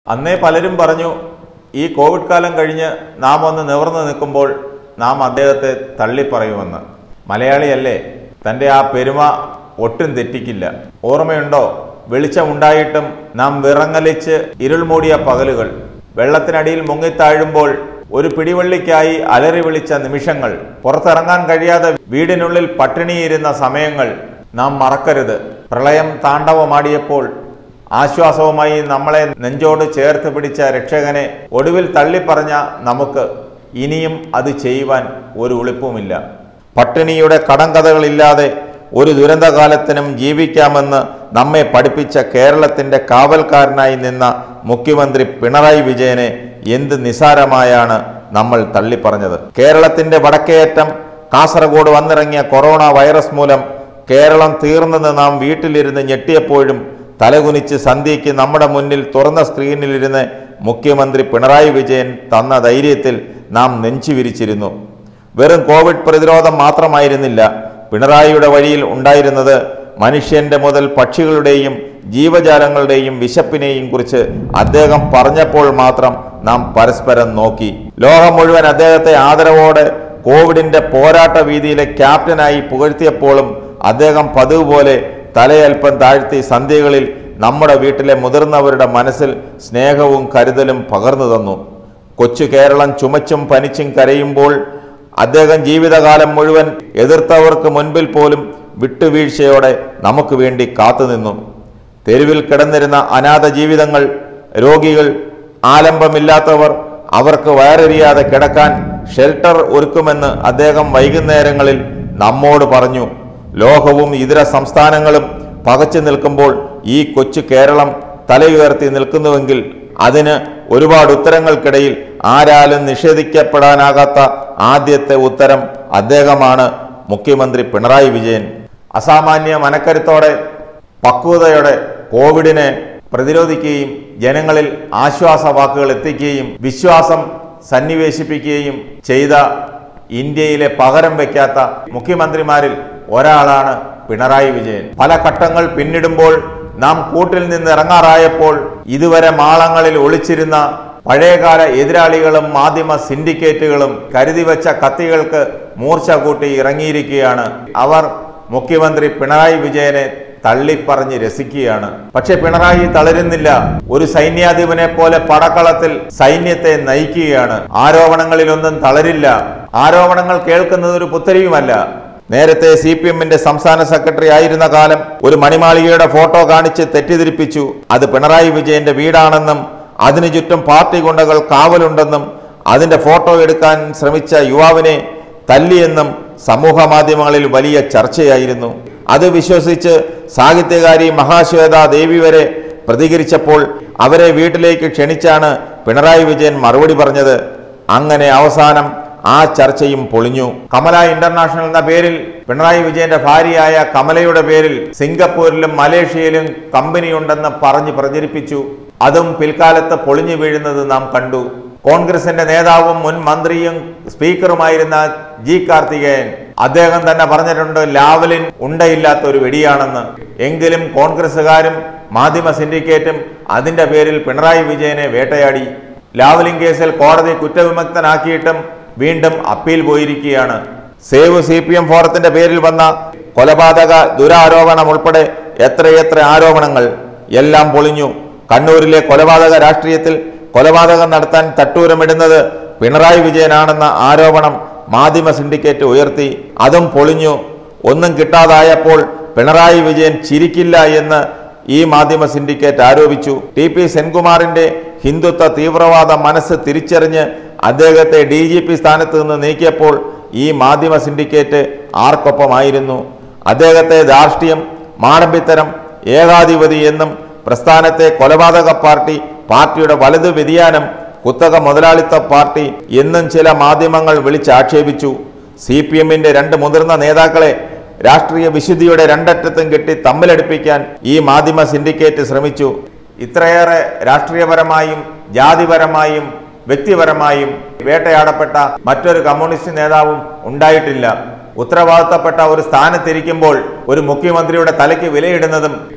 അന്നേ പലരും പറഞ്ഞു ഈ കോവിഡ് കാലം കഴിഞ്ഞ് നാം ഒന്ന് നിവർന്നു നിൽക്കുമ്പോൾ നാം അദ്ദേഹത്തെ തള്ളിപ്പറയുമെന്ന് മലയാളിയല്ലേ തൻ്റെ ആ പെരുമ ഒട്ടും തെറ്റിക്കില്ല ഓർമ്മയുണ്ടോ വെളിച്ചമുണ്ടായിട്ടും നാം വിറങ്ങലിച്ച് ഇരുൾ മൂടിയ പകലുകൾ വെള്ളത്തിനടിയിൽ മുങ്ങിത്താഴുമ്പോൾ ഒരു പിടിവള്ളിക്കായി അലറി വിളിച്ച നിമിഷങ്ങൾ പുറത്തിറങ്ങാൻ കഴിയാതെ വീടിനുള്ളിൽ പട്ടിണിയിരുന്ന സമയങ്ങൾ നാം മറക്കരുത് പ്രളയം താണ്ഡവമാടിയപ്പോൾ ആശ്വാസവുമായി നമ്മളെ നെഞ്ചോട് ചേർത്ത് പിടിച്ച രക്ഷകനെ ഒടുവിൽ തള്ളിപ്പറഞ്ഞ നമുക്ക് ഇനിയും അത് ചെയ്യുവാൻ ഒരു ഉളിപ്പുമില്ല പട്ടിണിയുടെ കടങ്കഥകളില്ലാതെ ഒരു ദുരന്തകാലത്തിനും ജീവിക്കാമെന്ന് നമ്മെ പഠിപ്പിച്ച കേരളത്തിന്റെ കാവൽക്കാരനായി നിന്ന മുഖ്യമന്ത്രി പിണറായി വിജയനെ എന്ത് നിസാരമായാണ് നമ്മൾ തള്ളിപ്പറഞ്ഞത് കേരളത്തിന്റെ വടക്കേയറ്റം കാസർഗോഡ് വന്നിറങ്ങിയ കൊറോണ വൈറസ് മൂലം കേരളം തീർന്നെന്ന് നാം വീട്ടിലിരുന്ന് ഞെട്ടിയപ്പോഴും തലകുനിച്ച് സന്ധ്യയ്ക്ക് നമ്മുടെ മുന്നിൽ തുറന്ന സ്ക്രീനിലിരുന്ന് മുഖ്യമന്ത്രി പിണറായി വിജയൻ തന്ന ധൈര്യത്തിൽ നാം നെഞ്ചു വിരിച്ചിരുന്നു വെറും കോവിഡ് പ്രതിരോധം മാത്രമായിരുന്നില്ല പിണറായിയുടെ വഴിയിൽ ഉണ്ടായിരുന്നത് മനുഷ്യന്റെ മുതൽ പക്ഷികളുടെയും ജീവജാലങ്ങളുടെയും വിശപ്പിനെയും കുറിച്ച് അദ്ദേഹം പറഞ്ഞപ്പോൾ മാത്രം നാം പരസ്പരം നോക്കി ലോകം മുഴുവൻ അദ്ദേഹത്തെ ആദരവോടെ കോവിഡിന്റെ പോരാട്ട വീതിയിലെ ക്യാപ്റ്റനായി പുകഴ്ത്തിയപ്പോഴും അദ്ദേഹം പതിവ് പോലെ തലയൽപ്പം താഴ്ത്തി സന്ധ്യകളിൽ നമ്മുടെ വീട്ടിലെ മുതിർന്നവരുടെ മനസ്സിൽ സ്നേഹവും കരുതലും പകർന്നു തന്നു കൊച്ചു കേരളം ചുമച്ചും പനിച്ചും കരയുമ്പോൾ അദ്ദേഹം ജീവിതകാലം മുഴുവൻ എതിർത്തവർക്ക് മുൻപിൽ പോലും വിട്ടുവീഴ്ചയോടെ നമുക്ക് വേണ്ടി കാത്തുനിന്നു തെരുവിൽ കിടന്നിരുന്ന അനാഥ ജീവിതങ്ങൾ രോഗികൾ ആലംബമില്ലാത്തവർ അവർക്ക് വയറെരിയാതെ കിടക്കാൻ ഷെൽട്ടർ ഒരുക്കുമെന്ന് അദ്ദേഹം വൈകുന്നേരങ്ങളിൽ നമ്മോട് പറഞ്ഞു ലോകവും ഇതര സംസ്ഥാനങ്ങളും പകച്ചു നിൽക്കുമ്പോൾ ഈ കൊച്ചു കേരളം തലയുയർത്തി നിൽക്കുന്നുവെങ്കിൽ അതിന് ഒരുപാട് ഉത്തരങ്ങൾക്കിടയിൽ ആരാലും നിഷേധിക്കപ്പെടാനാകാത്ത ആദ്യത്തെ ഉത്തരം അദ്ദേഹമാണ് മുഖ്യമന്ത്രി പിണറായി വിജയൻ അസാമാന്യ മനക്കരുത്തോടെ പക്വതയോടെ കോവിഡിനെ പ്രതിരോധിക്കുകയും ജനങ്ങളിൽ ആശ്വാസ വാക്കുകൾ എത്തിക്കുകയും വിശ്വാസം സന്നിവേശിപ്പിക്കുകയും ചെയ്ത ഇന്ത്യയിലെ പകരം വയ്ക്കാത്ത മുഖ്യമന്ത്രിമാരിൽ ഒരാളാണ് പിണറായി വിജയൻ പല ഘട്ടങ്ങൾ പിന്നിടുമ്പോൾ നാം കൂട്ടിൽ നിന്ന് ഇറങ്ങാറായപ്പോൾ ഇതുവരെ മാളങ്ങളിൽ ഒളിച്ചിരുന്ന പഴയകാല എതിരാളികളും മാധ്യമ സിൻഡിക്കേറ്റുകളും കരുതി വെച്ച കത്തികൾക്ക് മൂർച്ച കൂട്ടി ഇറങ്ങിയിരിക്കുകയാണ് അവർ മുഖ്യമന്ത്രി പിണറായി വിജയനെ തള്ളിപ്പറഞ്ഞ് രസിക്കുകയാണ് പക്ഷെ പിണറായി തളരുന്നില്ല ഒരു സൈന്യാധിപനെ പോലെ പടക്കളത്തിൽ സൈന്യത്തെ നയിക്കുകയാണ് ആരോപണങ്ങളിലൊന്നും തളരില്ല ആരോപണങ്ങൾ കേൾക്കുന്നത് ഒരു പുത്തരിയുമല്ല നേരത്തെ സി പി എമ്മിന്റെ സംസ്ഥാന സെക്രട്ടറി ആയിരുന്ന കാലം ഒരു മണിമാളികയുടെ ഫോട്ടോ കാണിച്ച് തെറ്റിദ്ധരിപ്പിച്ചു അത് പിണറായി വിജയന്റെ വീടാണെന്നും അതിനു ചുറ്റും പാർട്ടി ഗുണ്ടകൾ കാവലുണ്ടെന്നും അതിന്റെ ഫോട്ടോ എടുക്കാൻ ശ്രമിച്ച യുവാവിനെ തല്ലിയെന്നും സമൂഹ മാധ്യമങ്ങളിൽ വലിയ ചർച്ചയായിരുന്നു അത് വിശ്വസിച്ച് സാഹിത്യകാരി മഹാശ്വേത ദേവി വരെ പ്രതികരിച്ചപ്പോൾ അവരെ വീട്ടിലേക്ക് ക്ഷണിച്ചാണ് പിണറായി വിജയൻ മറുപടി പറഞ്ഞത് അങ്ങനെ അവസാനം ആ ചർച്ചയും പൊളിഞ്ഞു കമല ഇന്റർനാഷണൽ എന്ന പേരിൽ പിണറായി വിജയന്റെ ഭാര്യയായ കമലയുടെ പേരിൽ സിംഗപ്പൂരിലും മലേഷ്യയിലും കമ്പനിയുണ്ടെന്ന് പറഞ്ഞ് പ്രചരിപ്പിച്ചു അതും പിൽക്കാലത്ത് പൊളിഞ്ഞു വീഴുന്നത് നാം കണ്ടു കോൺഗ്രസിന്റെ നേതാവും മുൻ മന്ത്രിയും സ്പീക്കറുമായിരുന്ന ജി കാർത്തികേയൻ അദ്ദേഹം തന്നെ പറഞ്ഞിട്ടുണ്ട് ലാവലിൻ ഉണ്ടയില്ലാത്ത ഒരു വെടിയാണെന്ന് എങ്കിലും കോൺഗ്രസുകാരും മാധ്യമ സിൻഡിക്കേറ്റും അതിന്റെ പേരിൽ പിണറായി വിജയനെ വേട്ടയാടി ലാവലിൻ കേസിൽ കോടതി കുറ്റവിമുക്തനാക്കിയിട്ടും വീണ്ടും അപ്പീൽ പോയിരിക്കുകയാണ് സേവ് സി പി എം ഫോറത്തിന്റെ പേരിൽ വന്ന കൊലപാതക ദുരാരോപണം ഉൾപ്പെടെ എത്രയെത്ര ആരോപണങ്ങൾ എല്ലാം പൊളിഞ്ഞു കണ്ണൂരിലെ കൊലപാതക രാഷ്ട്രീയത്തിൽ കൊലപാതകം നടത്താൻ തട്ടൂരമിടുന്നത് പിണറായി വിജയനാണെന്ന ആരോപണം മാധ്യമ സിൻഡിക്കേറ്റ് ഉയർത്തി അതും പൊളിഞ്ഞു ഒന്നും കിട്ടാതായപ്പോൾ പിണറായി വിജയൻ ചിരിക്കില്ല എന്ന് ഈ മാധ്യമ സിൻഡിക്കേറ്റ് ആരോപിച്ചു ടി പി സെൻകുമാറിന്റെ ഹിന്ദുത്വ തീവ്രവാദ മനസ്സ് തിരിച്ചറിഞ്ഞ് അദ്ദേഹത്തെ ഡി ജി പി സ്ഥാനത്ത് നിന്ന് നീക്കിയപ്പോൾ ഈ മാധ്യമ സിൻഡിക്കേറ്റ് ആർക്കൊപ്പമായിരുന്നു അദ്ദേഹത്തെ ധാർഷ്ട്യം മാടമ്പിത്തരം ഏകാധിപതി എന്നും പ്രസ്ഥാനത്തെ കൊലപാതക പാർട്ടി പാർട്ടിയുടെ വലതു വ്യതിയാനം കുത്തക മുതലാളിത്ത പാർട്ടി എന്നും ചില മാധ്യമങ്ങൾ വിളിച്ചാക്ഷേപിച്ചു സി പി എമ്മിന്റെ രണ്ട് മുതിർന്ന നേതാക്കളെ രാഷ്ട്രീയ വിശുദ്ധിയുടെ രണ്ടറ്റത്തും കെട്ടി തമ്മിലടിപ്പിക്കാൻ ഈ മാധ്യമ സിൻഡിക്കേറ്റ് ശ്രമിച്ചു ഇത്രയേറെ രാഷ്ട്രീയപരമായും ജാതിപരമായും വ്യക്തിപരമായും വേട്ടയാടപ്പെട്ട മറ്റൊരു കമ്മ്യൂണിസ്റ്റ് നേതാവും ഉണ്ടായിട്ടില്ല ഉത്തരവാദിത്തപ്പെട്ട ഒരു സ്ഥാനത്തിരിക്കുമ്പോൾ ഒരു മുഖ്യമന്ത്രിയുടെ തലയ്ക്ക് വിലയിടുന്നതും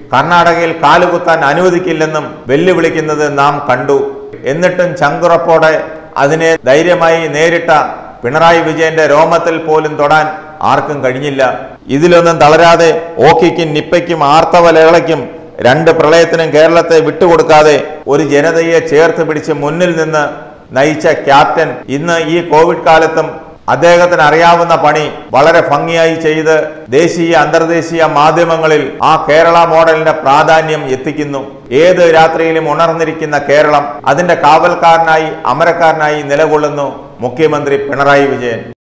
കർണാടകയിൽ കാലുകുത്താൻ അനുവദിക്കില്ലെന്നും വെല്ലുവിളിക്കുന്നത് നാം കണ്ടു എന്നിട്ടും ചങ്കുറപ്പോടെ അതിനെ ധൈര്യമായി നേരിട്ട പിണറായി വിജയന്റെ രോമത്തിൽ പോലും തൊടാൻ ആർക്കും കഴിഞ്ഞില്ല ഇതിലൊന്നും തളരാതെ ഓക്കിക്കും നിപ്പയ്ക്കും ആർത്തവലേളയ്ക്കും രണ്ട് പ്രളയത്തിനും കേരളത്തെ വിട്ടുകൊടുക്കാതെ ഒരു ജനതയെ ചേർത്ത് പിടിച്ച് മുന്നിൽ നിന്ന് നയിച്ച ക്യാപ്റ്റൻ ഇന്ന് ഈ കോവിഡ് കാലത്തും അദ്ദേഹത്തിന് അറിയാവുന്ന പണി വളരെ ഭംഗിയായി ചെയ്ത് ദേശീയ അന്തർദേശീയ മാധ്യമങ്ങളിൽ ആ കേരള മോഡലിന്റെ പ്രാധാന്യം എത്തിക്കുന്നു ഏത് രാത്രിയിലും ഉണർന്നിരിക്കുന്ന കേരളം അതിന്റെ കാവൽക്കാരനായി അമരക്കാരനായി നിലകൊള്ളുന്നു മുഖ്യമന്ത്രി പിണറായി വിജയൻ